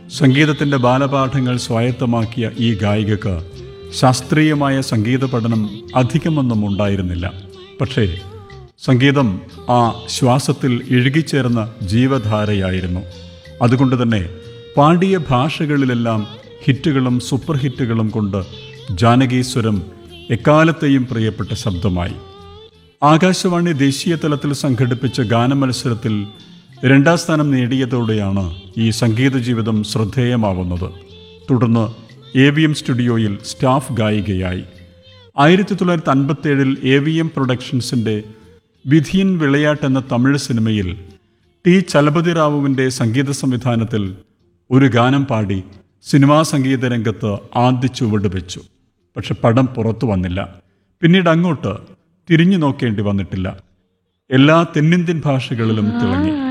സംഗീതത്തിൻ്റെ ബാലപാഠങ്ങൾ സ്വായത്തമാക്കിയ ഈ ഗായികക്ക് ശാസ്ത്രീയമായ സംഗീത പഠനം അധികമൊന്നും ഉണ്ടായിരുന്നില്ല പക്ഷേ സംഗീതം ആ ശ്വാസത്തിൽ ഇഴുകിച്ചേർന്ന ജീവധാരയായിരുന്നു അതുകൊണ്ട് തന്നെ പാടിയ ഭാഷകളിലെല്ലാം ഹിറ്റുകളും സൂപ്പർ ഹിറ്റുകളും കൊണ്ട് ജാനകീശ്വരം എക്കാലത്തെയും പ്രിയപ്പെട്ട ശബ്ദമായി ആകാശവാണി ദേശീയ തലത്തിൽ സംഘടിപ്പിച്ച ഗാനമത്സരത്തിൽ രണ്ടാം സ്ഥാനം നേടിയതോടെയാണ് ഈ സംഗീത ജീവിതം ശ്രദ്ധേയമാവുന്നത് തുടർന്ന് എ വി എം സ്റ്റുഡിയോയിൽ സ്റ്റാഫ് ഗായികയായി ആയിരത്തി തൊള്ളായിരത്തി അൻപത്തേഴിൽ എ വി എം പ്രൊഡക്ഷൻസിൻ്റെ വിധിയൻ വിളയാട്ട് എന്ന തമിഴ് സിനിമയിൽ ടി ചലപതി റാവുവിൻ്റെ സംഗീത സംവിധാനത്തിൽ ഒരു ഗാനം പാടി സിനിമാ സംഗീത രംഗത്ത് ആദ്യ ചുവട് വെച്ചു പക്ഷെ പടം പുറത്തു വന്നില്ല പിന്നീട് അങ്ങോട്ട് തിരിഞ്ഞു നോക്കേണ്ടി വന്നിട്ടില്ല എല്ലാ തെന്നിന്ത്യൻ ഭാഷകളിലും തിളങ്ങി